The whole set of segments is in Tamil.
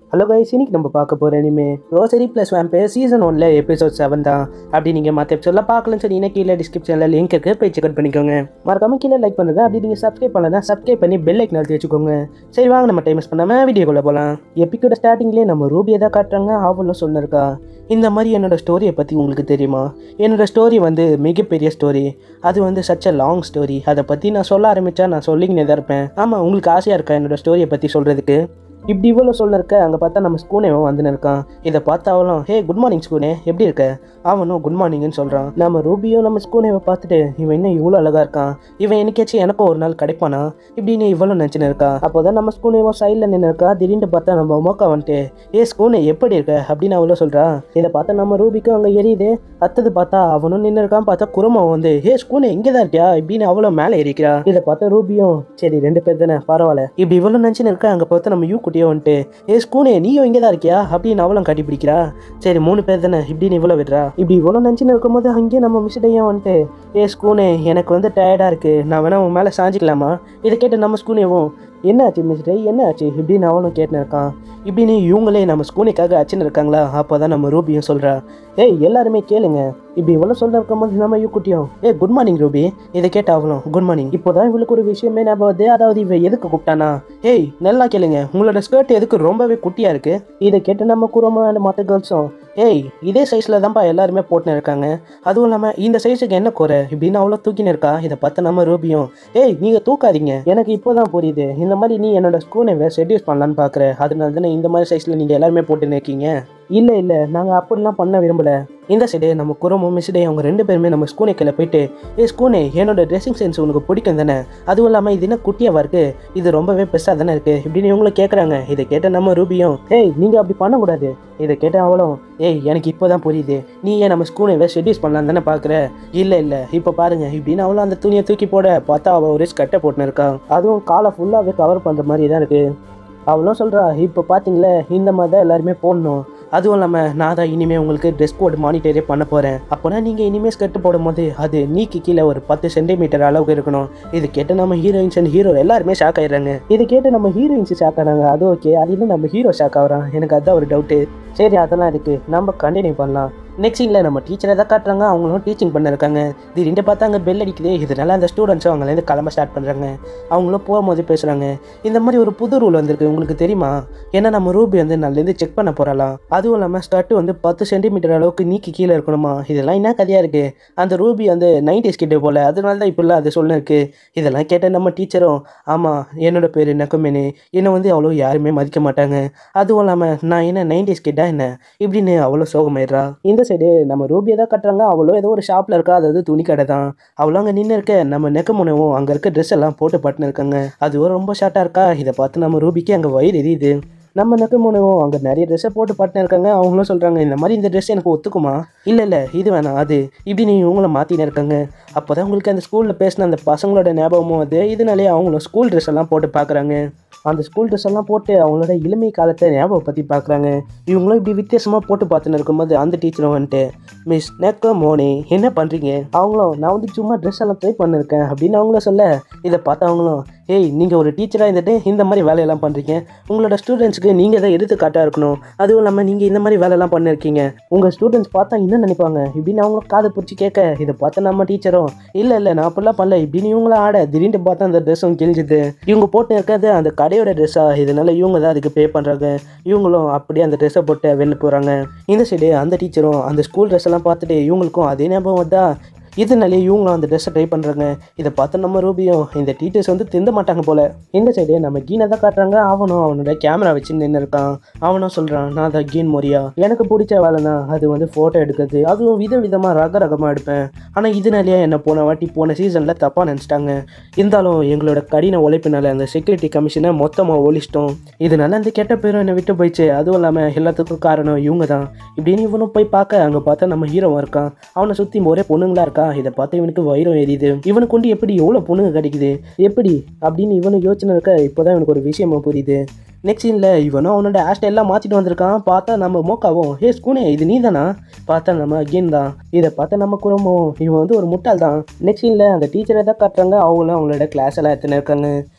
ஹலோ கைஸ் இன்னைக்கு நம்ம பார்க்க போகிற இனிமே ரோசரி ப்ளஸ் வேம்பே சீசன் ஒன்ல எபிசோட் செவன் தான் அப்படி நீங்கள் மற்ற எபிசோட்லாம் பார்க்கலன்னு சொன்னீங்கன்னா கீழே டிஸ்கிரிப்ஷனில் லிங்க் இருக்கு போய் செக் பண்ணிக்கோங்க மறக்காம கீழே லைக் பண்ணுங்க அப்படி நீங்கள் சப்ஸ்கிரைப் பண்ணலாம் சப்ஸ்கிரைப் பண்ணி பெல் ஐக்கன் அழுத்தி வச்சுக்கோங்க சரி வாங்க நம்ம டைம் மிஸ் பண்ணாமல் வீடியோக்குள்ளே போகலாம் எப்பிக்கோட ஸ்டார்டிங்லேயே நம்ம ரூபியை தான் காட்டுறாங்க அவளும் சொன்னிருக்கா இந்த மாதிரி என்னோட ஸ்டோரியை பற்றி உங்களுக்கு தெரியுமா என்னோட ஸ்டோரி வந்து மிகப்பெரிய ஸ்டோரி அது வந்து சச் அ லாங் ஸ்டோரி அதை பற்றி நான் சொல்ல ஆரம்பித்தா நான் சொல்லிக்கினே தான் இருப்பேன் ஆமாம் உங்களுக்கு ஆசையாக இருக்கா என்னோட ஸ்டோரியை பற்றி சொல்கிறதுக்கு இப்படி இவ்வளோ சொல்ல இருக்க அங்கே பார்த்தா நம்ம ஸ்கூனேவன் வந்துன்னு இருக்கான் இதை பார்த்தா அவளும் ஹே குட் மார்னிங் ஸ்கூனே எப்படி இருக்க அவனும் குட் மார்னிங்னு சொல்கிறான் நம்ம ரூபியும் நம்ம ஸ்கூனேவை பார்த்துட்டு இவன் என்ன இவ்வளோ அழகாக இருக்கான் இவன் என்னைக்காச்சும் எனக்கும் ஒரு நாள் கிடைப்பானா இப்படின்னு இவ்வளோ நினச்சின்னு இருக்கா அப்போ தான் நம்ம ஸ்கூனேவோ சைடில் நின்று இருக்கா திடீர்னு பார்த்தா நம்ம மோக்கா வந்துட்டு ஏ ஸ்கூனே எப்படி இருக்க அப்படின்னு அவ்வளோ சொல்கிறா இதை பார்த்தா நம்ம ரூபிக்கும் அங்கே எரியுது அத்தது பார்த்தா அவனும் நின்று இருக்கான் பார்த்தா குருமம் வந்து ஹே ஸ்கூனே இங்கே தான் இருக்கியா இப்படின்னு அவ்வளோ மேலே ஏறிக்கிறா இதை பார்த்தா ரூபியும் சரி ரெண்டு பேர் தானே பரவாயில்ல இப்படி இவ்வளோ நினச்சின்னு இருக்கா அங்கே பார்த்தா நம்ம யூ குட்டியோ வந்துட்டு ஏ ஸ்கூனே நீயும் இங்கே தான் இருக்கியா அப்படின்னு அவளும் கட்டி பிடிக்கிறா சரி மூணு பேர் தானே இப்படின்னு இவ்வளோ விடுறா இப்படி இவ்வளோ நினச்சின்னு இருக்கும்போது அங்கேயே நம்ம மிஸ்டையும் வந்துட்டு ஏ ஸ்கூனே எனக்கு வந்து டயர்டாக இருக்குது நான் வேணா உன் மேலே சாஞ்சிக்கலாமா இதை கேட்டு நம்ம ஸ்கூனேவும் என்ன ஆச்சு மிஸ்டே என்ன ஆச்சு இப்படின்னு அவனும் கேட்டுன்னு இருக்கான் இப்படின்னு இவங்களே நம்ம ஸ்கூனுக்காக அச்சுன்னு இருக்காங்களா அப்போ தான் நம்ம ரூபியும் சொல்கிறா ஏய் எல்லாருமே கேளுங்க இப்படி இவ்வளோ சொல்ல இருக்கும்போது நம்ம யூக்குட்டியும் ஏ குட் மார்னிங் ரூபி இதை கேட்ட அவளும் குட் மார்னிங் இப்போ தான் இவளுக்கு ஒரு விஷயமே ஞாபகம் வருது அதாவது இவ எதுக்கு கூப்பிட்டானா ஏய் நல்லா கேளுங்க உங்களோட ஸ்கர்ட் எதுக்கு ரொம்பவே குட்டியாக இருக்கு இதை கேட்டு நம்ம குரோமா அண்ட் மற்ற கேர்ள்ஸும் ஏய் இதே சைஸில் தான்ப்பா எல்லாருமே போட்டுன்னு இருக்காங்க அதுவும் இல்லாமல் இந்த சைஸுக்கு என்ன குறை இப்படின்னு அவ்வளோ தூக்கின்னு இருக்கா இதை பார்த்து நம்ம ரூபியும் ஏய் நீங்கள் தூக்காதீங்க எனக்கு இப்போ தான் புரியுது இந்த மாதிரி நீ என்னோட ஸ்கூனை செட்யூஸ் பண்ணலான்னு பார்க்குற அதனால தானே இந்த மாதிரி சைஸில் நீங்கள் எல்லாருமே போட்டுன்னு இருக்கீங்க இல்லை இல்லை நாங்கள் அப்படிலாம் பண்ண விரும்பலை இந்த சைடு நம்ம குரமும் மிஸ்டே அவங்க ரெண்டு பேருமே நம்ம ஸ்கூனை கீழே போயிட்டு ஏ ஸ்கூனே என்னோட ட்ரெஸ்ஸிங் சென்ஸ் உனக்கு பிடிக்கும் தானே அதுவும் இல்லாமல் இது என்ன குட்டியாவா இருக்கு இது ரொம்பவே பெருசாக தானே இருக்கு இப்படின்னு இவங்களும் கேட்குறாங்க இதை கேட்ட நம்ம ரூபியும் ஏய் நீங்கள் அப்படி பண்ணக்கூடாது இதை கேட்ட அவளும் ஏய் எனக்கு இப்போ தான் புரியுது நீ ஏன் நம்ம ஸ்கூனை ஷெட்யூஸ் பண்ணலாம் தானே பார்க்குற இல்லை இல்லை இப்போ பாருங்க இப்படின்னு அவளும் அந்த துணியை தூக்கி போட பார்த்தா அவள் ஒரு கட்டை போட்டுன்னு இருக்கான் அதுவும் காலை ஃபுல்லாகவே கவர் பண்ணுற மாதிரி தான் இருக்குது அவளும் சொல்கிறா இப்போ பார்த்தீங்களே இந்த மாதிரி தான் எல்லாருமே போடணும் அதுவும் இல்லாமல் நான் தான் இனிமேல் உங்களுக்கு ட்ரெஸ் கோட் மானிட்டரே பண்ண போகிறேன் அப்போனா நீங்கள் இனிமேல் ஸ்கர்ட் போடும்போது அது நீக்கு கீழே ஒரு பத்து சென்டிமீட்டர் அளவுக்கு இருக்கணும் இது கேட்டு நம்ம ஹீரோயின்ஸ் அண்ட் ஹீரோ எல்லாருமே ஷாக் ஆயிடுறாங்க இது கேட்டு நம்ம ஹீரோயின்ஸ் ஷாக் ஆனாங்க அது ஓகே அது இல்லை நம்ம ஹீரோ ஷாக் ஆகிறான் எனக்கு அதுதான் ஒரு டவுட்டு சரி அதெல்லாம் இருக்கு நம்ம கண்டினியூ பண்ணலாம் நெக்ஸ்ட் சீனில் நம்ம டீச்சரை தான் காட்டுறாங்க அவங்களும் டீச்சிங் பண்ண இருக்காங்க திடீர்னு பார்த்தா அங்கே பெல் அடிக்குது இதனால அந்த ஸ்டூடெண்ட்ஸும் அவங்களேருந்து கிளம்ப ஸ்டார்ட் பண்ணுறாங்க அவங்களும் போகும்போது பேசுகிறாங்க இந்த மாதிரி ஒரு புது ரூல் வந்திருக்கு உங்களுக்கு தெரியுமா ஏன்னா நம்ம ரூபி வந்து நல்லேருந்து செக் பண்ண போகிறலாம் அதுவும் இல்லாமல் ஸ்கர்ட் வந்து பத்து சென்டிமீட்டர் அளவுக்கு நீக்கி கீழே இருக்கணுமா இதெல்லாம் என்ன கதையாக இருக்குது அந்த ரூபி வந்து நைன்டி கிட்டே போல் அதனால தான் இப்படிலாம் அது சொல்லிருக்கு இதெல்லாம் கேட்ட நம்ம டீச்சரும் ஆமாம் என்னோட பேர் நக்குமேனு என்னை வந்து அவ்வளோ யாருமே மதிக்க மாட்டாங்க அதுவும் இல்லாமல் நான் என்ன நைன்டிஸ் கிட்டா என்ன இப்படின்னு அவ்வளோ சோகமாயிடுறா இந்த சைடு நம்ம ரூபியை தான் கட்டுறாங்க அவ்வளோ ஏதோ ஒரு ஷாப்பில் இருக்கா அதாவது துணி கடை தான் அவ்வளோ அங்கே நின்று இருக்க நம்ம நெக்க முனவும் அங்கே இருக்க ட்ரெஸ் எல்லாம் போட்டு பட்டுன்னு இருக்காங்க அதுவும் ரொம்ப ஷார்ட்டாக இருக்கா இதை பார்த்து நம்ம ரூபிக்கு அங்கே வயிறு எரியுது நம்ம நெக்க முனவும் அங்கே நிறைய ட்ரெஸ்ஸை போட்டு பட்டுன்னு இருக்காங்க அவங்களும் சொல்கிறாங்க இந்த மாதிரி இந்த ட்ரெஸ் எனக்கு ஒத்துக்குமா இல்லை இல்லை இது வேணாம் அது இப்படி நீ இவங்கள மாற்றினே இருக்காங்க அப்போ தான் உங்களுக்கு அந்த ஸ்கூலில் பேசின அந்த பசங்களோட ஞாபகமும் வந்து இதனாலே அவங்களும் ஸ்கூல் ட்ரெஸ் எல்லாம் போட்டு பார்க்குறாங்க அந்த ஸ்கூல் ட்ரெஸ் எல்லாம் போட்டு அவங்களோட இளமை காலத்தை ஞாபகம் பற்றி பார்க்குறாங்க இவங்களும் இப்படி வித்தியாசமாக போட்டு பார்த்துன்னு இருக்கும்போது அந்த டீச்சரும் வந்துட்டு மிஸ் நெக்க மோனே என்ன பண்ணுறீங்க அவங்களும் நான் வந்து சும்மா ட்ரெஸ் எல்லாம் ட்ரை பண்ணிருக்கேன் அப்படின்னு அவங்களும் சொல்ல இதை பார்த்து அவங்களும் ஏய் நீங்கள் ஒரு டீச்சராக இருந்துட்டு இந்த மாதிரி வேலையெல்லாம் பண்ணுறீங்க உங்களோட ஸ்டூடெண்ட்ஸ்க்கு நீங்கள் தான் எடுத்துக்காட்டாக இருக்கணும் அதுவும் இல்லாமல் நீங்கள் இந்த மாதிரி வேலையெல்லாம் பண்ணிருக்கீங்க உங்கள் ஸ்டூடெண்ட்ஸ் பார்த்தா என்ன நினைப்பாங்க இப்படின்னு அவங்களும் காதை பிடிச்சி கேட்க இதை பார்த்து நம்ம டீச்சரும் இல்லை இல்லை நான் அப்படிலாம் பண்ணல இப்படின்னு இவங்கள ஆட திடீர்னு பார்த்தா அந்த ட்ரெஸ்ஸும் கிழிஞ்சுது இவங்க போட்டு இருக்கிறது அந்த கடையோட ட்ரெஸ்ஸா இதனால இவங்க தான் அதுக்கு பே பண்ணுறாங்க இவங்களும் அப்படியே அந்த ட்ரெஸ்ஸை போட்டு வெளில போகிறாங்க இந்த சைடு அந்த டீச்சரும் அந்த ஸ்கூல் ட்ரெஸ் எல்லாம் பார்த்துட்டு இவங்களுக்கும் அதே ஞாபகம் வந்தா இதனாலே இவங்களும் அந்த ட்ரெஸ்ஸை ட்ரை பண்ணுறாங்க இதை பார்த்து நம்ம ரூபியும் இந்த டீச்சர்ஸ் வந்து திந்த மாட்டாங்க போல இந்த சைடு நம்ம கீனை தான் காட்டுறாங்க அவனும் அவனோட கேமரா வச்சு நின்று இருக்கான் அவனும் சொல்கிறான் நான் தான் கீன் மோரியா எனக்கு பிடிச்ச வேலைனா அது வந்து ஃபோட்டோ எடுக்கிறது அதுவும் வித விதமாக ரக ரகமாக எடுப்பேன் ஆனால் இதனாலேயே என்னை போன வாட்டி போன சீசனில் தப்பாக நினச்சிட்டாங்க இருந்தாலும் எங்களோட கடின உழைப்பினால அந்த செக்யூரிட்டி கமிஷனை மொத்தமாக ஒழிச்சிட்டோம் இதனால அந்த கெட்ட பேரும் என்னை விட்டு போயிடுச்சு அதுவும் இல்லாமல் எல்லாத்துக்கும் காரணம் இவங்க தான் இப்படின்னு இவனும் போய் பார்க்க அங்கே பார்த்தா நம்ம ஹீரோவாக இருக்கான் அவனை சுற்றி ஒரே பொண்ணுங்களா இருக்கா இதை பார்த்து இவனுக்கு வயிறும் எரியுது இவனுக்கு கொண்டு எப்படி எவ்வளோ பொண்ணுங்க கிடைக்குது எப்படி அப்படின்னு இவனு யோசனை இருக்க இப்போதான் இவனுக்கு ஒரு விஷயமா புரியுது நெக்ஸ்ட் சீனில் இவனும் அவனோட ஹேர் ஸ்டைல்லாம் மாற்றிட்டு வந்திருக்கான் பார்த்தா நம்ம மோக்காவும் ஹே ஸ்கூனே இது நீ தானா பார்த்தா நம்ம அகெயின் தான் இதை பார்த்தா நம்ம குடும்பம் இவன் வந்து ஒரு முட்டாள் தான் நெக்ஸ்ட் சீனில் அந்த டீச்சரை தான் காட்டுறாங்க அவங்களும் அவங்களோட கிளாஸ் எல்லாம் எடுத்துன்னு இருக்காங்க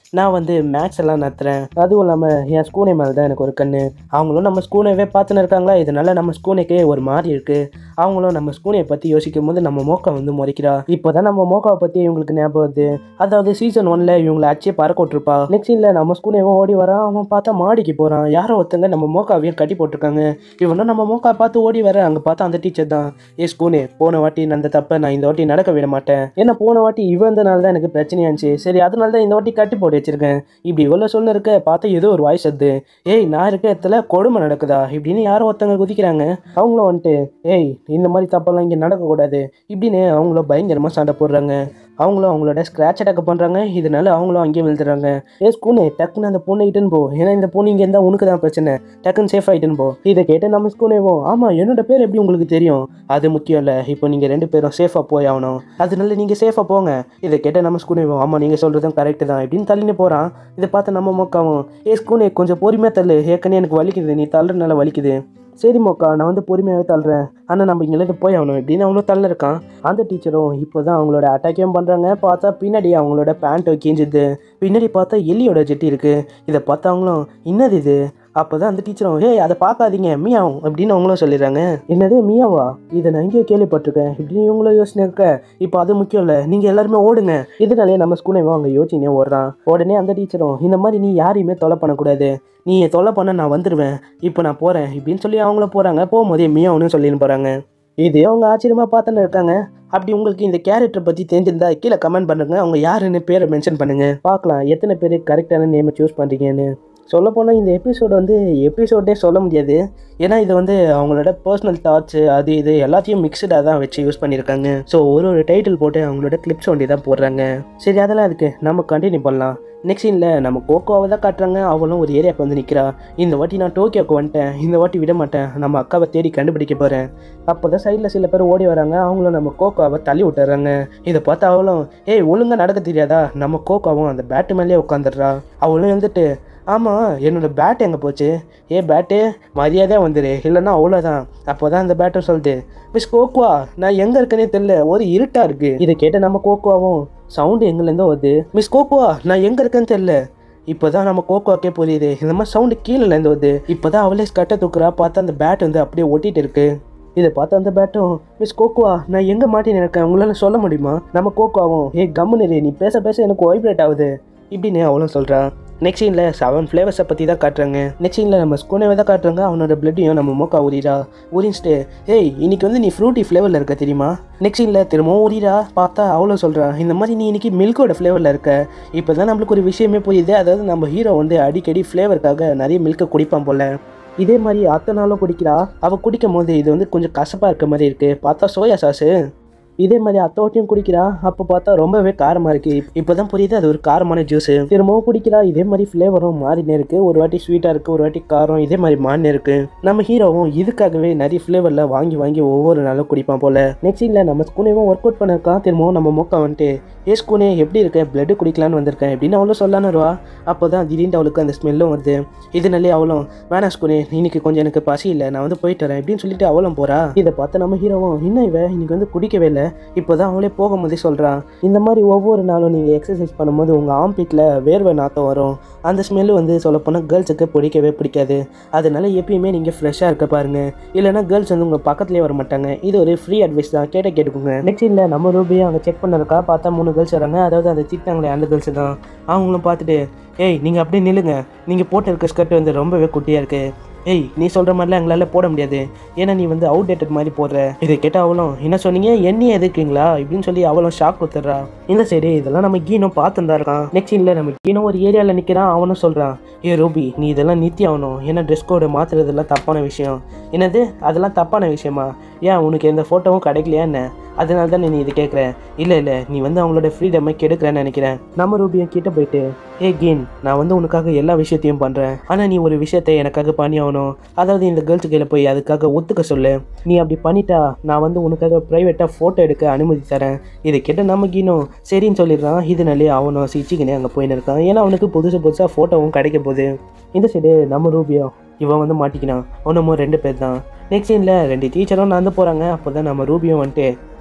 நான் வந்து மேக்ஸ் எல்லாம் நடத்துகிறேன் அதுவும் இல்லாமல் என் ஸ்கூனை மேலே தான் எனக்கு ஒரு கண்ணு அவங்களும் நம்ம ஸ்கூனவே பார்த்துன்னு இருக்காங்களா இதனால நம்ம ஸ்கூனுக்கே ஒரு மாதிரி இருக்குது அவங்களும் நம்ம ஸ்கூனை பற்றி யோசிக்கும் போது நம்ம மோக்கா வந்து முறைக்கிறா இப்போ தான் நம்ம மோக்காவை பற்றி இவங்களுக்கு ஞாபகம் வருது அதாவது சீசன் ஒன்ல இவங்களை அச்சே பறக்க விட்டுருப்பா நெக்ஸ்ட் இல்லை நம்ம ஸ்கூனேவும் ஓடி வரான் அவன் பார்த்தா மாடிக்கு போகிறான் யாரோ ஒருத்தங்க நம்ம மோக்காவையும் கட்டி போட்டிருக்காங்க இவனும் நம்ம மோக்கா பார்த்து ஓடி வர அங்கே பார்த்தா அந்த டீச்சர் தான் ஏ ஸ்கூனே போன வாட்டி நான் அந்த தப்பை நான் இந்த வாட்டி நடக்க விட மாட்டேன் ஏன்னா போன வாட்டி இவந்தனால தான் எனக்கு பிரச்சனையாச்சு சரி அதனால தான் இந்த வாட்டி கட்டி போட்டு வச்சிருக்கேன் இப்படி இவ்வளோ சொல்ல இருக்க பார்த்தா ஏதோ ஒரு வாய்ஸ் அது ஏய் நான் இருக்க இடத்துல கொடுமை நடக்குதா இப்படின்னு யாரோ ஒருத்தங்க குதிக்கிறாங்க அவங்களும் வந்துட்டு ஏய் இந்த மாதிரி தப்பெல்லாம் இங்கே நடக்கக்கூடாது இப்படின்னு அவங்களும் பயங்கரமாக சண்டை போடுறாங்க அவங்களும் அவங்களோட ஸ்க்ராட்ச் அட்டாக் பண்ணுறாங்க இதனால அவங்களும் அங்கேயே விழுந்துறாங்க ஏ ஸ்கூனு டக்குன்னு அந்த பொண்ணை இட்டுன்னு போ ஏன்னா இந்த பொண்ணு இங்கே இருந்தால் உனக்கு தான் பிரச்சனை டக்குன்னு சேஃப் ஆகிட்டுன்னு போ இதை கேட்டு நம்ம ஸ்கூனேவோம் ஆமாம் என்னோட பேர் எப்படி உங்களுக்கு தெரியும் அது முக்கியம் இல்லை இப்போ நீங்கள் ரெண்டு பேரும் சேஃபாக போய் ஆகணும் அதனால நீங்கள் சேஃபாக போங்க இதை கேட்ட நம்ம ஸ்கூனேவோம் ஆமாம் நீங்கள் சொல்கிறதும் கரெக்டு தான் இப்படின்னு தள்ளின்னு போகிறான் இதை பார்த்து நம்ம மொக்காவும் ஏ ஸ்கூனே கொஞ்சம் பொறுமையாக தள்ளு ஏற்கனவே எனக்கு வலிக்குது நீ தள்ளுறதுனால வலிக்குது சரி மொக்கா நான் வந்து பொறுமையாகவே தள்ளுறேன் ஆனால் நம்ம இங்கேருந்து போய் ஆகணும் இப்படின்னு அவனும் தள்ள இருக்கான் அந்த டீச்சரும் இப்போ தான் அவங்களோட அட்டாக்கையும் பண்ணுறாங்க பார்த்தா பின்னாடி அவங்களோட பேண்ட்டை கிஞ்சுது பின்னாடி பார்த்தா எலியோட ஜெட்டி இருக்குது இதை பார்த்து அவங்களும் என்னது இது அப்போ தான் அந்த டீச்சரும் ஏய் அதை பார்க்காதீங்க மியாவும் அப்படின்னு அவங்களும் சொல்லிடுறாங்க என்னது மியாவா இதை நான் எங்கேயோ கேள்விப்பட்டிருக்கேன் இப்படின்னு இவங்களும் யோசனை இருக்க இப்போ அது முக்கியம் இல்லை நீங்கள் எல்லாருமே ஓடுங்க இதனாலே நம்ம ஸ்கூலையும் அவங்க யோசிச்சுனே ஓடுறான் உடனே அந்த டீச்சரும் இந்த மாதிரி நீ யாரையுமே தொலை பண்ணக்கூடாது நீ தொலை பண்ண நான் வந்துடுவேன் இப்போ நான் போகிறேன் இப்படின்னு சொல்லி அவங்களும் போகிறாங்க போகும்போதே மியாவுன்னு சொல்லின்னு போகிறாங்க இது அவங்க ஆச்சரியமாக பார்த்துன்னு இருக்காங்க அப்படி உங்களுக்கு இந்த கேரக்டரை பற்றி தெரிஞ்சிருந்தா கீழே கமெண்ட் பண்ணுங்க அவங்க யாருன்னு பேரை மென்ஷன் பண்ணுங்க பார்க்கலாம் எத்தனை பேர் கரெக்டான நேமை சூஸ் பண்ணுறீங்கன்னு சொல்லப்போனால் இந்த எபிசோடு வந்து எபிசோடே சொல்ல முடியாது ஏன்னா இது வந்து அவங்களோட பர்சனல் தாட்ஸு அது இது எல்லாத்தையும் மிக்சடாக தான் வச்சு யூஸ் பண்ணியிருக்காங்க ஸோ ஒரு ஒரு டைட்டில் போட்டு அவங்களோட கிளிப்ஸ் ஒண்டி தான் போடுறாங்க சரி அதெல்லாம் இருக்குது நம்ம கண்டினியூ பண்ணலாம் நெக்ஸ்ட் சீனில் நம்ம கோகோவை தான் காட்டுறாங்க அவளும் ஒரு ஏரியாவுக்கு வந்து நிற்கிறா இந்த வாட்டி நான் டோக்கியோக்கு வந்துட்டேன் இந்த வாட்டி விட மாட்டேன் நம்ம அக்காவை தேடி கண்டுபிடிக்க போகிறேன் அப்போ தான் சைடில் சில பேர் ஓடி வராங்க அவங்களும் நம்ம கோகோவை தள்ளி விட்டுறாங்க இதை பார்த்து அவளும் ஏய் ஒழுங்காக நடக்க தெரியாதா நம்ம கோகோவும் அந்த பேட்டு மேலேயே உட்காந்துடுறா அவளும் வந்துட்டு ஆமாம் என்னோட பேட் எங்கே போச்சு ஏ பேட்டு மரியாதையாக வந்துடு இல்லைன்னா அவ்வளோதான் அப்போ தான் அந்த பேட்டர் சொல்லுது மிஸ் கோக்குவா நான் எங்கே இருக்கேனே தெரில ஒரு இருட்டாக இருக்குது இதை கேட்ட நம்ம கோக்குவாவும் சவுண்டு எங்கேருந்தோ வருது மிஸ் கோக்குவா நான் எங்கே இருக்கேன்னு தெரில இப்போ தான் நம்ம கோக்குவாக்கே புரியுது இந்த மாதிரி சவுண்டு கீழேருந்து வருது இப்போ தான் அவளே கட்டை தூக்குறா பார்த்தா அந்த பேட் வந்து அப்படியே ஒட்டிட்டு இருக்கு இதை பார்த்து அந்த பேட்டும் மிஸ் கோக்குவா நான் எங்கே மாட்டின்னு இருக்கேன் உங்களால் சொல்ல முடியுமா நம்ம கோக்குவாவும் ஏ கம்முன்னு நீ பேச பேச எனக்கு வைப்ரேட் ஆகுது இப்படின்னு அவளும் சொல்கிறான் நெக்ஸ்ட் சீனில் செவன் ஃப்ளேவர்ஸை பற்றி தான் காட்டுறாங்க நெக்ஸ்ட் சீனில் நம்ம ஸ்கூனவே தான் காட்டுறாங்க அவனோட பிளட்டையும் நம்ம மூக்கா ஊறிடா ஊறிஞ்சிட்டு ஏய் இன்னைக்கு வந்து நீ ஃப்ரூட்டி ஃப்ளேவரில் இருக்க தெரியுமா நெக்ஸ்ட் சீனில் திரும்பவும் ஊறிடா பார்த்தா அவ்வளோ சொல்கிறான் இந்த மாதிரி நீ இன்னைக்கு மில்கோட ஃப்ளேவரில் இருக்க இப்போ தான் நம்மளுக்கு ஒரு விஷயமே புரியுது அதாவது நம்ம ஹீரோ வந்து அடிக்கடி ஃப்ளேவருக்காக நிறைய மில்கை குடிப்பான் போல இதே மாதிரி அத்தனை நாளும் குடிக்கிறா அவள் குடிக்கும் போது இது வந்து கொஞ்சம் கசப்பாக இருக்க மாதிரி இருக்குது பார்த்தா சோயா சாஸு இதே மாதிரி அத்தோட்டியும் குடிக்கிறா அப்போ பார்த்தா ரொம்பவே காரமாக இருக்கு இப்போ தான் புரியுது அது ஒரு காரமான ஜூஸ் திரும்பவும் குடிக்கிறா இதே மாதிரி ஃப்ளேவரும் மாறினே இருக்கு ஒரு வாட்டி ஸ்வீட்டாக இருக்கு ஒரு வாட்டி காரம் இதே மாதிரி மாறினே இருக்கு நம்ம ஹீரோவும் இதுக்காகவே நிறைய ஃப்ளேவரில் வாங்கி வாங்கி ஒவ்வொரு நாளும் குடிப்பான் போல நெக்ஸ்ட் இல்லை நம்ம ஸ்கூனேவும் ஒர்க் அவுட் பண்ணிருக்கான் திரும்பவும் நம்ம மொக்கா வந்துட்டு ஏ ஸ்கூனே எப்படி இருக்க பிளட் குடிக்கலான்னு வந்திருக்கேன் அப்படின்னு அவளும் சொல்லான்னு வருவா அப்போ தான் திடீர்னு அவளுக்கு அந்த ஸ்மெல்லும் வருது இதனாலே அவளும் வேணாம் ஸ்கூனே இன்னைக்கு கொஞ்சம் எனக்கு பசி இல்லை நான் வந்து போயிட்டு வரேன் அப்படின்னு சொல்லிட்டு அவளும் போறா இதை பார்த்து நம்ம ஹீரோவும் இன்னும் இவ இன்னைக்கு வந்து குடிக்கவே இல்லை இப்போ தான் அவளே போகும்போதே சொல்கிறான் இந்த மாதிரி ஒவ்வொரு நாளும் நீங்கள் எக்ஸசைஸ் பண்ணும்போது உங்கள் ஆம்பிட்டில் வேர்வை நாத்தம் வரும் அந்த ஸ்மெல்லு வந்து சொல்லப்போனால் கேர்ள்ஸுக்கு பிடிக்கவே பிடிக்காது அதனால எப்பயுமே நீங்கள் ஃப்ரெஷ்ஷாக இருக்க பாருங்க இல்லைனா கேர்ள்ஸ் வந்து உங்கள் பக்கத்துலேயே வர மாட்டாங்க இது ஒரு ஃப்ரீ அட்வைஸ் தான் கேட்ட கேட்டுக்கோங்க நெக்ஸ்ட் இல்லை நம்ம ரூபியை அங்கே செக் பண்ணிருக்கா பார்த்தா மூணு கேர்ள்ஸ் வராங்க அதாவது அந்த திட்டாங்களே அந்த கேர்ள்ஸ் தான் அவங்களும் பார்த்துட்டு ஏய் நீங்கள் அப்படியே நில்லுங்க நீங்கள் போட்டு இருக்க ஸ்கர்ட் வந்து ரொம்பவே குட்டியாக இருக்குது ஏய் நீ சொல்கிற மாதிரிலாம் எங்களால் போட முடியாது ஏன்னா நீ வந்து அவுட் டேட்டட் மாதிரி போடுற இதை கேட்ட அவளும் என்ன சொன்னீங்க என்னையே எதுக்குங்களா இப்படின்னு சொல்லி அவளும் ஷாக் கொடுத்துட்றா இந்த சைடு இதெல்லாம் நம்ம கீனும் பார்த்துன்னு தான் இருக்கான் நெக்ஸ்ட் இல்லை நம்ம கீனும் ஒரு ஏரியாவில் நிற்கிறான் அவனும் சொல்கிறான் ஏ ரூபி நீ இதெல்லாம் நித்தி ஆகணும் ஏன்னா ட்ரெஸ் கோடு மாற்றுறதெல்லாம் தப்பான விஷயம் என்னது அதெல்லாம் தப்பான விஷயமா ஏன் உனக்கு எந்த ஃபோட்டோவும் கிடைக்கலையா என்ன அதனால தான் நீ இது கேட்குற இல்லை இல்லை நீ வந்து அவங்களோட ஃப்ரீடமை கெடுக்கிறேன்னு நினைக்கிறேன் நம்ம ரூபியும் கிட்ட போயிட்டு ஏ கீன் நான் வந்து உனக்காக எல்லா விஷயத்தையும் பண்ணுறேன் ஆனால் நீ ஒரு விஷயத்தை எனக்காக பண்ணி ஆகணும் அதாவது இந்த கேர்ள்ஸ் கையில் போய் அதுக்காக ஒத்துக்க சொல்லு நீ அப்படி பண்ணிட்டா நான் வந்து உனக்காக ப்ரைவேட்டாக ஃபோட்டோ எடுக்க அனுமதி தரேன் இதை கேட்ட நம்ம கீனும் சரின்னு சொல்லிடுறான் இதனாலே அவனும் சிச்சிக்கினே அங்கே போயின்னு இருக்கான் ஏன்னா அவனுக்கு புதுசு புதுசாக ஃபோட்டோவும் கிடைக்க போகுது இந்த சைடு நம்ம ரூபியோ இவன் வந்து மாட்டிக்கினான் அவனுமோ ரெண்டு பேர் தான் நெக்ஸ்ட் சீனில் ரெண்டு டீச்சரும் நடந்து போகிறாங்க அப்போ தான் நம்ம ரூபியும் வந்துட்டு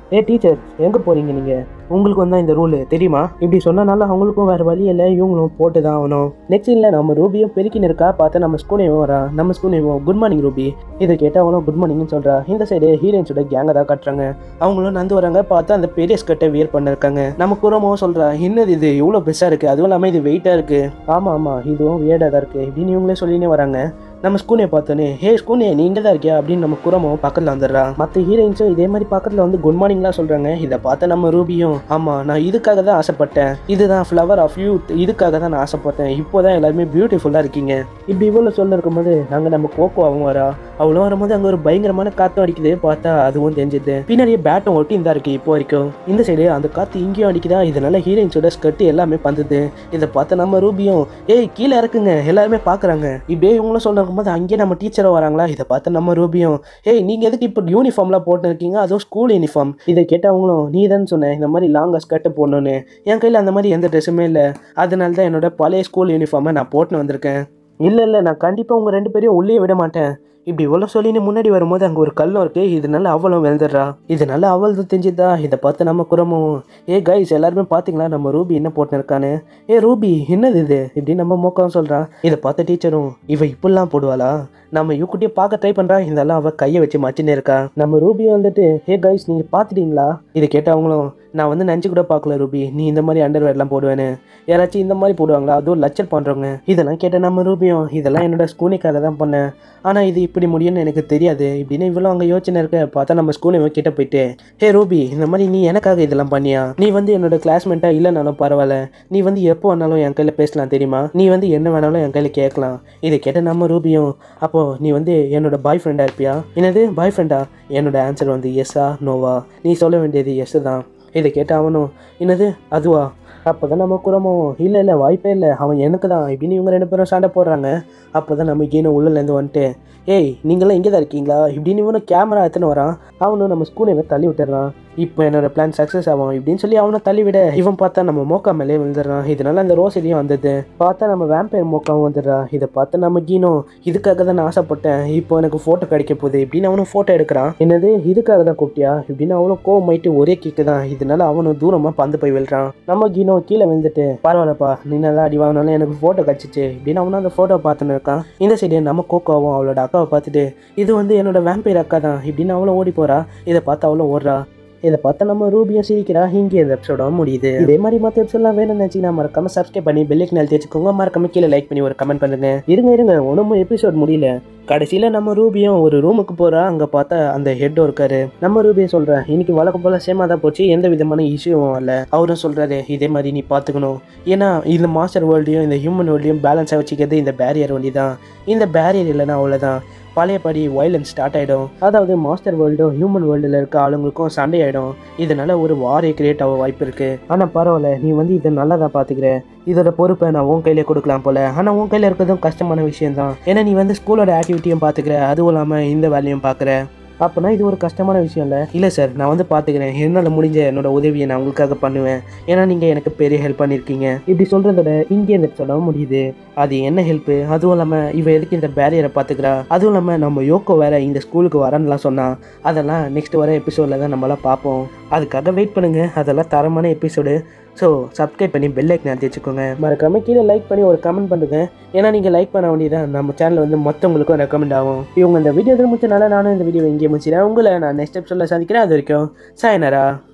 ஏ டீச்சர் எங்கே போகிறீங்க நீங்கள் உங்களுக்கு வந்தால் இந்த ரூலு தெரியுமா இப்படி சொன்னனால அவங்களுக்கும் வேறு வழி இல்லை இவங்களும் போட்டு தான் ஆகணும் நெக்ஸ்ட் இல்லை நம்ம ரூபியும் பெருக்கின்னு இருக்கா பார்த்தா நம்ம ஸ்கூனையும் வரா நம்ம ஸ்கூனையும் குட் மார்னிங் ரூபி இதை கேட்டால் அவனும் குட் மார்னிங்னு சொல்கிறா இந்த சைடு ஹீரோயின்ஸோட கேங்கை தான் காட்டுறாங்க அவங்களும் நந்து வராங்க பார்த்தா அந்த பெரிய ஸ்கர்ட்டை வியர் பண்ணிருக்காங்க நம்ம குரமாவும் சொல்கிறா என்னது இது இவ்வளோ பெருசாக இருக்குது அதுவும் இல்லாமல் இது வெயிட்டாக இருக்குது ஆமாம் ஆமாம் இதுவும் வியர்டாக தான் இருக்குது இப்படின்னு இவங்களே சொல்லினே வராங்க நம்ம ஸ்கூனே பார்த்தோன்னே ஹே ஸ்கூனே நீ இங்கே தான் இருக்கியா அப்படின்னு நம்ம குரமும் பக்கத்தில் வந்துடுறா மற்ற ஹீரோயின்ஸும் இதே மாதிரி பக்கத்தில் வந்து குட் மார்னிங்லாம் சொல்கிறாங்க இதை பார்த்த நம்ம ரூபியும் ஆமாம் நான் இதுக்காக தான் ஆசைப்பட்டேன் இதுதான் ஃப்ளவர் ஆஃப் யூத் இதுக்காக தான் நான் ஆசைப்பட்டேன் இப்போ தான் எல்லாருமே பியூட்டிஃபுல்லாக இருக்கீங்க இப்படி இவ்வளோ சொல்ல இருக்கும்போது நாங்கள் நம்ம கோகோவும் வரா அவ்வளோ வரும்போது அங்கே ஒரு பயங்கரமான காற்றும் அடிக்குது பார்த்தா அதுவும் தெரிஞ்சுது பின்னாடியே பேட்டும் ஒட்டி தான் இருக்கு இப்போ வரைக்கும் இந்த சைடு அந்த காற்று இங்கேயும் அடிக்குதா இதனால ஹீரோயின்ஸோட ஸ்கர்ட் எல்லாமே பந்துது இதை பார்த்து நம்ம ரூபியும் ஏய் கீழே இறக்குங்க எல்லாருமே பார்க்குறாங்க இப்படியே இவங்களும் சொல்ல இருக்கும்போது அங்கேயே நம்ம டீச்சரை வராங்களா இதை பார்த்து நம்ம ரூபியும் ஏய் நீங்கள் எதுக்கு இப்போ யூனிஃபார்ம்லாம் போட்டு இருக்கீங்க அதுவும் ஸ்கூல் யூனிஃபார்ம் இதை கேட்டவங்களும் நீ தான் சொன்ன இந்த மாதிரி லாங்காக ஸ்கர்ட்டை போடணுன்னு என் கையில் அந்த மாதிரி எந்த ட்ரெஸ்ஸுமே இல்லை அதனால தான் என்னோட பழைய ஸ்கூல் யூனிஃபார்மை நான் போட்டுன்னு வந்திருக்கேன் இல்லை இல்லை நான் கண்டிப்பாக உங்கள் ரெண்டு பேரையும் உள்ளே விட மாட்டேன் இப்படி இவ்வளோ சொல்லின்னு முன்னாடி வரும்போது அங்கே ஒரு கல்லும் இருக்கு இதனால அவளும் விழுந்துடுறா இதனால அவள் தான் தெரிஞ்சுதா இதை பார்த்து நம்ம குரமும் ஏ கைஸ் எல்லாருமே பார்த்தீங்களா நம்ம ரூபி என்ன போட்டுன்னு இருக்கான்னு ஏ ரூபி என்னது இது இப்படி நம்ம மோக்கம் சொல்கிறான் இதை பார்த்த டீச்சரும் இவ இப்படிலாம் போடுவாளா நம்ம யூக்குட்டியை பார்க்க ட்ரை பண்ணுறா இருந்தாலும் அவள் கையை வச்சு மச்சின்னு இருக்கா நம்ம ரூபி வந்துட்டு ஹே கைஸ் நீங்கள் பார்த்துட்டீங்களா இதை கேட்டவங்களும் நான் வந்து நினச்சி கூட பார்க்கல ரூபி நீ இந்த மாதிரி அண்டர்வேர்லாம் போடுவேன்னு யாராச்சும் இந்த மாதிரி போடுவாங்களா அதுவும் லச்சர் பண்ணுறவங்க இதெல்லாம் கேட்ட நம்ம ரூபியும் இதெல்லாம் என்னோட ஸ்கூனிக்காக தான் பண்ணேன் ஆனால் இது இப்படி முடியும்னு எனக்கு தெரியாது இப்படின்னு இவ்வளோ அங்கே யோசனை இருக்க பார்த்தா நம்ம ஸ்கூலை கிட்ட போயிட்டு ஹே ரூபி இந்த மாதிரி நீ எனக்காக இதெல்லாம் பண்ணியா நீ வந்து என்னோட கிளாஸ்மேட்டாக இல்லைனாலும் பரவாயில்ல நீ வந்து எப்போ வேணாலும் என் கையில் பேசலாம் தெரியுமா நீ வந்து என்ன வேணாலும் என் கையில் கேட்கலாம் இதை கேட்ட நம்ம ரூபியும் அப்போ நீ வந்து என்னோட பாய் ஃப்ரெண்டாக இருப்பியா என்னது பாய் ஃப்ரெண்டா என்னோட ஆன்சர் வந்து எஸ்ஸா நோவா நீ சொல்ல வேண்டியது எஸ் தான் இதை கேட்ட அவனும் என்னது அதுவா அப்போ தான் நம்ம குரமும் இல்லை இல்லை வாய்ப்பே இல்லை அவன் எனக்கு தான் இப்படின்னு இவங்க ரெண்டு பேரும் சண்டை போடுறாங்க அப்போ தான் நம்ம கீனும் உள்ளேருந்து வந்துட்டு ஏய் நீங்களாம் இங்கே தான் இருக்கீங்களா இப்படின்னு இவனும் கேமரா எடுத்துன்னு வரான் அவனும் நம்ம ஸ்கூலை தள்ளி விட்டுறான் இப்போ என்னோட பிளான் சக்ஸஸ் ஆகும் இப்படின்னு சொல்லி அவனை தள்ளி விட இவன் பார்த்தா நம்ம மோக்கா மேலே விழுந்துடுறான் இதனால அந்த ரோசரியும் வந்தது பார்த்தா நம்ம வேம்பயர் மோக்காவும் வந்துடுறா இதை பார்த்து நம்ம கீனோ இதுக்காக தான் நான் ஆசைப்பட்டேன் இப்போ எனக்கு ஃபோட்டோ கிடைக்க போகுது இப்படின்னு அவனும் ஃபோட்டோ எடுக்கிறான் என்னது இதுக்காக தான் கூப்பிட்டியா இப்படின்னு அவனும் கோவமாயிட்டு ஒரே கிக்கு தான் இதனால அவனும் தூரமாக பந்து போய் விழுறான் நம்ம கீனோ கீழே விழுந்துட்டு பரவாயில்லப்பா நீ நல்லா அடி வாங்கினாலும் எனக்கு ஃபோட்டோ கிடச்சிச்சு இப்படின்னு அவனும் அந்த ஃபோட்டோ பார்த்துன்னு இருக்கான் இந்த சைடு நம்ம கோகோவும் அவளோட அக்காவை பார்த்துட்டு இது வந்து என்னோட வேம்பயர் அக்கா தான் இப்படின்னு அவளும் ஓடி போறா இதை பார்த்து அவளும் ஓடுறா இதை பார்த்தா நம்ம ரூபியும் சிரிக்கிறா இங்கே இந்த எபிசோட முடியுது இதே மாதிரி மற்ற எபிசோட்லாம் வேணும்னு நினச்சிங்கன்னா மறக்காம சப்ஸ்கிரைப் பண்ணி பெல்லைக்கு நிறுத்தி வச்சுக்கோங்க மறக்காம கீழே லைக் பண்ணி ஒரு கமெண்ட் பண்ணுங்க இருங்க இருங்க ஒன்றும் எபிசோட் முடியல கடைசியில் நம்ம ரூபியும் ஒரு ரூமுக்கு போகிறா அங்கே பார்த்தா அந்த ஹெட்டும் இருக்காரு நம்ம ரூபியும் சொல்கிறேன் இன்னைக்கு வழக்கம் போல் சேமாக தான் போச்சு எந்த விதமான இஷ்யூவும் இல்லை அவரும் சொல்கிறாரு இதே மாதிரி நீ பார்த்துக்கணும் ஏன்னா இந்த மாஸ்டர் வேர்ல்டையும் இந்த ஹியூமன் வேர்ல்டையும் பேலன்ஸாக வச்சுக்கிறது இந்த பேரியர் வண்டி தான் இந்த பேரியர் இல்லைன்னா அவ்வளோதான் பழையபடி வயலன்ஸ் ஸ்டார்ட் ஆகிடும் அதாவது மாஸ்டர் வேர்ல்டும் ஹியூமன் வேர்ல்டில் இருக்க ஆளுங்களுக்கும் சண்டை ஆகிடும் இதனால ஒரு வாரே கிரியேட் ஆக வாய்ப்பு இருக்கு ஆனால் பரவாயில்ல நீ வந்து இதை நல்லதாக பார்த்துக்கிற இதோட பொறுப்பை நான் உன் கையிலே கொடுக்கலாம் போல ஆனால் உன் கையில் இருக்கிறதும் கஷ்டமான விஷயம் தான் ஏன்னா நீ வந்து ஸ்கூலோட ஆக்டிவிட்டியும் பார்த்துக்கிற அதுவும் இல்லாமல் இந்த வேலையும் பார்க்குற அப்போனா இது ஒரு கஷ்டமான விஷயம் இல்லை இல்லை சார் நான் வந்து பார்த்துக்கிறேன் என்னால் முடிஞ்ச என்னோட உதவியை நான் உங்களுக்காக பண்ணுவேன் ஏன்னா நீங்கள் எனக்கு பெரிய ஹெல்ப் பண்ணியிருக்கீங்க இப்படி சொல்கிறதோட இங்கே இந்த சொல்ல முடியுது அது என்ன ஹெல்ப்பு அதுவும் இல்லாமல் இவ எதுக்கு இந்த பேரியரை பார்த்துக்கிறா அதுவும் இல்லாமல் நம்ம யோக்கோ வேற இந்த ஸ்கூலுக்கு வரேன்னுலாம் சொன்னா அதெல்லாம் நெக்ஸ்ட் வர எபிசோடில் தான் நம்மளாம் பார்ப்போம் அதுக்காக வெயிட் பண்ணுங்க அதெல்லாம் தரமான எபிசோடு ஸோ சப்ஸ்கிரைப் பண்ணி பெல் ஐக்கன் அழுத்தி வச்சுக்கோங்க மறக்காம கீழே லைக் பண்ணி ஒரு கமெண்ட் பண்ணுங்க ஏன்னா நீங்கள் லைக் பண்ண வேண்டியதான் நம்ம சேனல் வந்து மற்றவங்களுக்கும் ரெக்கமெண்ட் ஆகும் இவங்க இந்த வீடியோ முடிச்சனால நானும் இந்த வீடியோ இங்கே முடிச்சிடறேன் உங்களை நான் நெக்ஸ்ட் எபிசோடில் சந்திக்கிறேன் அது வரைக்கும் சாயனரா